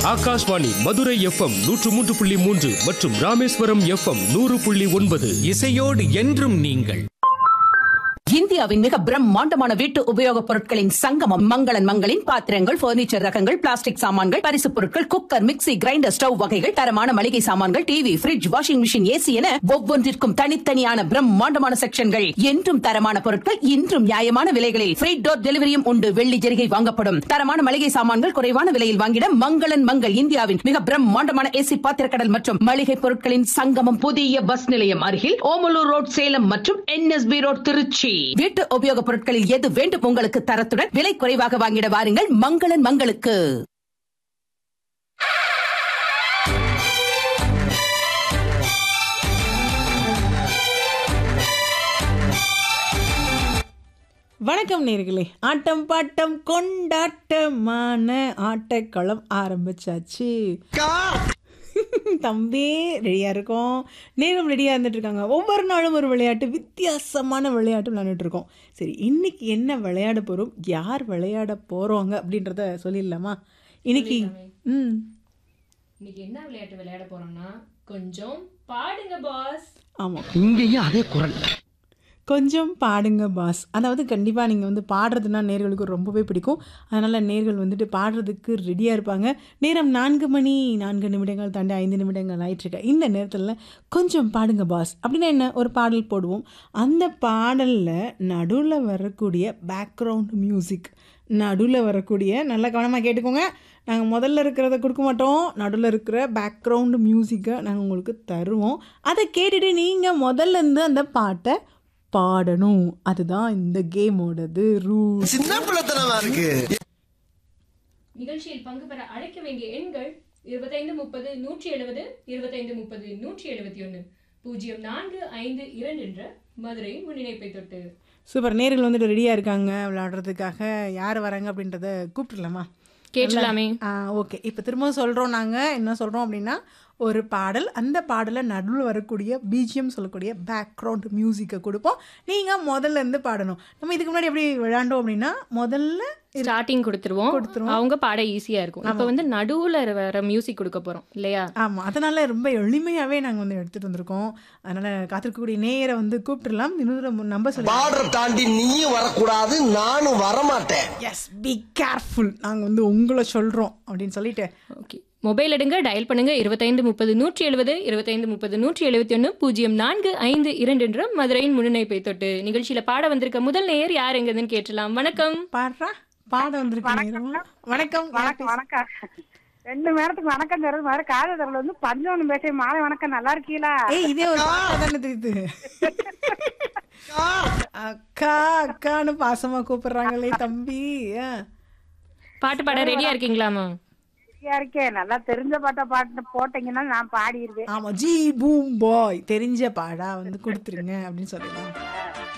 Akashvani Madurai FM நூற்று மூன்று புள்ளி மூன்று மற்றும் ராமேஸ்வரம் எஃப்எம் நூறு புள்ளி ஒன்பது இசையோடு என்றும் நீங்கள் இந்தியாவின் மிக பிரம்மாண்டமான வீட்டு உபயோகப் பொருட்களின் சங்கமம் மங்களன் மங்களின் பாத்திரங்கள் பர்னிச்சர் ரகங்கள் பிளாஸ்டிக் சாமான்கள் பரிசுப் பொருட்கள் குக்கர் மிக்ஸி கிரைண்டர் ஸ்டவ் வகைகள் தரமான மளிகை சாமான்கள் TV fridge washing machine AC என ஒவ்வொன்றிற்கும் தனித்தனியான பிரம்மாண்டமான செக்ஷன்கள் என்றும் தரமான பொருட்கள் இன்றும் நியாயமான விலைகளில் ஃப்ரீ டோர் டெலிவரியும் உண்டு வெள்ளி ஜெரிகை வாங்கப்படும் தரமான மளிகை சாமான்கள் குறைவான விலையில் வாங்கிட மங்களன் மங்கள் இந்தியாவின் மிக பிரம்மாண்டமான ஏசி பாத்திரக்கடல் மற்றும் மளிகை பொருட்களின் சங்கமம் புதிய பஸ் நிலையம் அருகில் ஓமலூர் ரோட் சேலம் மற்றும் என்எஸ்பி ரோட் திருச்சி வீட்டு உபயோகப் பொருட்களில் எது வேண்டும் உங்களுக்கு தரத்துடன் விலை குறைவாக வாங்கிட வாருங்கள் மங்களன் மங்களுக்கு வணக்கம் நேர்களே ஆட்டம் பாட்டம் கொண்டாட்டமான ஆட்டக்களம் ஆரம்பிச்சாச்சு தம்பி ரெடியாக இருக்கோம் நேரம் ரெடியாக இருந்துட்டு இருக்காங்க ஒவ்வொரு நாளும் ஒரு விளையாட்டு வித்தியாசமான விளையாட்டு விளையாண்டுட்டு இருக்கோம் சரி இன்னைக்கு என்ன விளையாட போகிறோம் யார் விளையாட போகிறோங்க அப்படின்றத சொல்லிடலாமா இன்னைக்கு ம் இன்னைக்கு என்ன விளையாட்டு விளையாட போறோம்னா கொஞ்சம் பாடுங்க பாஸ் ஆமாம் இங்கேயும் அதே குரல் கொஞ்சம் பாடுங்க பாஸ் அதாவது கண்டிப்பாக நீங்கள் வந்து பாடுறதுனா நேர்களுக்கு ரொம்பவே பிடிக்கும் அதனால் நேர்கள் வந்துட்டு பாடுறதுக்கு ரெடியாக இருப்பாங்க நேரம் நான்கு மணி நான்கு நிமிடங்கள் தாண்டி ஐந்து நிமிடங்கள் ஆயிட்டுருக்கு இந்த நேரத்தில் கொஞ்சம் பாடுங்க பாஸ் அப்படின்னா என்ன ஒரு பாடல் போடுவோம் அந்த பாடலில் நடுவில் வரக்கூடிய பேக்ரவுண்ட் மியூசிக் நடுவில் வரக்கூடிய நல்ல கவனமாக கேட்டுக்கோங்க நாங்கள் முதல்ல இருக்கிறத கொடுக்க மாட்டோம் நடுவில் இருக்கிற பேக்ரவுண்டு மியூசிக்கை நாங்கள் உங்களுக்கு தருவோம் அதை கேட்டுட்டு நீங்கள் முதல்ல இருந்து அந்த பாட்டை பாடணும் அதுதான் இந்த கேமோடது ரூல் சின்ன பிள்ளைத்தனமா இருக்கு நிகழ்ச்சியில் பங்கு பெற அழைக்க வேண்டிய எண்கள் இருபத்தைந்து முப்பது நூற்றி எழுபது இருபத்தைந்து முப்பது நூற்றி எழுபத்தி ஒன்று பூஜ்ஜியம் நான்கு ஐந்து இரண்டு என்ற மதுரை முன்னிணைப்பை தொட்டு சூப்பர் நேர்கள் வந்துட்டு ரெடியாக இருக்காங்க விளையாடுறதுக்காக யார் வராங்க அப்படின்றத கூப்பிட்டுலாமா கேட்டலாமே ஆ ஓகே இப்போ திரும்ப சொல்கிறோம் நாங்கள் என்ன சொல்கிறோம் அப்படின்னா ஒரு பாடல் அந்த பாடலை நடுவில் வரக்கூடிய பிஜிஎம் சொல்லக்கூடிய பேக்ரவுண்ட் மியூசிக்கை கொடுப்போம் நீங்கள் முதல்ல இருந்து பாடணும் நம்ம இதுக்கு முன்னாடி எப்படி விளையாண்டோம் அப்படின்னா முதல்ல ஸ்டார்டிங் கொடுத்துருவோம் கொடுத்துருவோம். அவங்க பாட ஈஸியா இருக்கும் இப்போ வந்து நடுவுல வர மியூசிக் கொடுக்க போறோம் இல்லையா ஆமாம் அதனால் ரொம்ப எளிமையாகவே நாங்கள் வந்து எடுத்துகிட்டு வந்திருக்கோம் அதனால் காத்திருக்கக்கூடிய நேயரை வந்து கூப்பிட்டுலாம் இன்னொரு நம்ப சொல்லி பார்டரை தாண்டி நீயும் வரக்கூடாது நானும் வரமாட்டேன் எஸ் பி கேர்ஃபுல் நாங்கள் வந்து உங்களை சொல்கிறோம் அப்படின்னு சொல்லிட்டு ஓகே மொபைல் எடுங்க டயல் பண்ணுங்க இருபத்தைந்து முப்பது நூற்றி எழுபது இருபத்தைந்து முப்பது நூற்றி எழுபத்தி ஒன்று பூஜ்ஜியம் நான்கு ஐந்து இரண்டு என்ற மதுரையின் முன்னிணைப்பை தொட்டு நிகழ்ச்சியில பாட வந்திருக்க முதல் நேயர் யார் எங்கன்னு கேட்டலாம் வணக்கம் பாடுறா பாட வந்திருக்கு நேரம் வணக்கம் வணக்கம் வணக்கம் ரெண்டு நேரத்துக்கு வணக்கம் தருது மாதிரி காதல் வந்து பஞ்சவனம் பேச மாலை வணக்கம் நல்லா இருக்கீங்களா ஏய் இதே ஒரு பாட்டா தானே தெரியுது அக்கா அக்கான்னு பாசமா கூப்பிடுறாங்களே தம்பி ஆ. பாட்டு பாட ரெடியா இருக்கீங்களாமா சரியா இருக்கேன் நல்லா தெரிஞ்ச பாட்டை பாட்டு போட்டீங்கன்னா நான் பாடிடுவேன் ஆமா ஜி பூம் பாய் தெரிஞ்ச பாடா வந்து கொடுத்துருங்க அப்படின்னு சொல்லிடலாம்